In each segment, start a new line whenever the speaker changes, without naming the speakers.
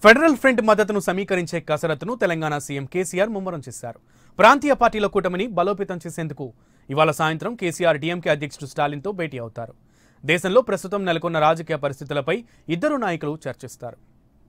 federal front మద్దతును సమీకరించే కసరత్తును తెలంగాణ సీఎం కేసీఆర్ ముమ్మరం చేశారు ప్రాంతీయ పార్టీల కూటమిని బలోపేతం చేసేందుకు ఇవాళ సాయంత్రం కేసీఆర్ డీఎంకే అధ్యక్షుడు స్టాలిన్తో భేటీ అవుతారు దేశంలో ప్రస్తుతం నెలకొన్న రాజకీయ పరిస్థితులపై ఇద్దరు నాయకులు చర్చిస్తారు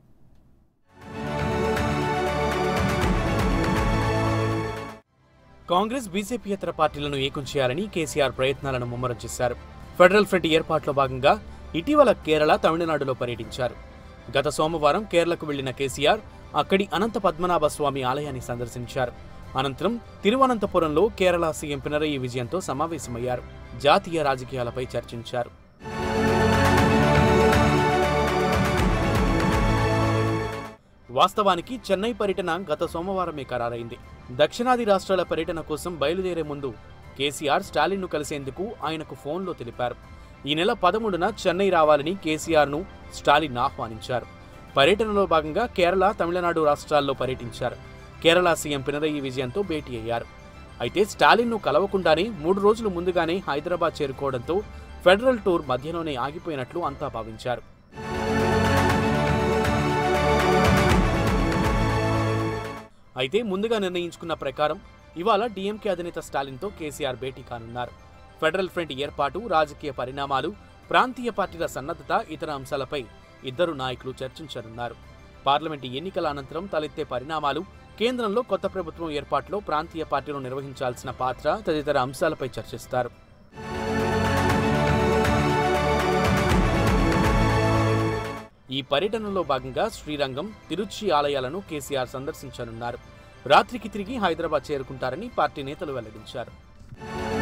కాంగ్రెస్ బీజేపీయేతర పార్టీలను ఏకం చేయాలని కేసీఆర్ ప్రయత్నాలను ముమ్మరం చేశారు ఫెడరల్ ఫ్రంట్ ఏర్పాట్లో భాగంగా ఇటీవల కేరళ తమిళనాడులో పర్యటించారు గత సోమవారం కేరళకు వెళ్లిన కేసీఆర్ అక్కడి అనంత పద్మనాభ స్వామి ఆలయాన్ని సందర్శించారు అనంతరం తిరువనంతపురంలో కేరళ సీఎం పినరయి విజయంతో సమావేశమయ్యారు జాతీయ రాజకీయాలపై చర్చించారు వాస్తవానికి చెన్నై పర్యటన గత సోమవారమే ఖరారైంది దక్షిణాది రాష్ట్రాల పర్యటన కోసం బయలుదేరే ముందు కేసీఆర్ స్టాలిన్ను కలిసేందుకు ఆయనకు ఫోన్లో తెలిపారు ఈ నెల పదమూడున చెన్నై రావాలని కేసీఆర్ను స్టాలిన్ ఆహ్వానించారు పర్యటనలో భాగంగా కేరళ తమిళనాడు రాష్ట్రాల్లో పర్యటించారు కేరళ సీఎం పినరయి విజయంతో భేటీ అయ్యారు అయితే స్టాలిన్ను కలవకుండానే మూడు రోజులు ముందుగానే హైదరాబాద్ చేరుకోవడంతో ఫెడరల్ టూర్ మధ్యలోనే ఆగిపోయినట్లు అంతా భావించారు అయితే ముందుగా నిర్ణయించుకున్న ప్రకారం ఇవాళ డీఎంకే అధినేత స్టాలిన్తో కేసీఆర్ భేటీ కానున్నారు ఫెడరల్ ఫ్రంట్ ఏర్పాటు రాజకీయ పరిణామాలు ప్రాంతీయ పార్టీల సన్నద్ధత ఇతర అంశాలపై ఇద్దరు నాయకులు చర్చించనున్నారు పార్లమెంటు ఎన్నికల అనంతరం తలెత్తే పరిణామాలు కేంద్రంలో కొత్త ప్రభుత్వం ఏర్పాటులో ప్రాంతీయ పార్టీలు నిర్వహించాల్సిన పాత్ర తదితర అంశాలపై చర్చిస్తారు ఈ పర్యటనలో భాగంగా శ్రీరంగం తిరుచి ఆలయాలను కేసీఆర్ సందర్శించనున్నారు రాత్రికి తిరిగి హైదరాబాద్ చేరుకుంటారని పార్టీ నేతలు వెల్లడించారు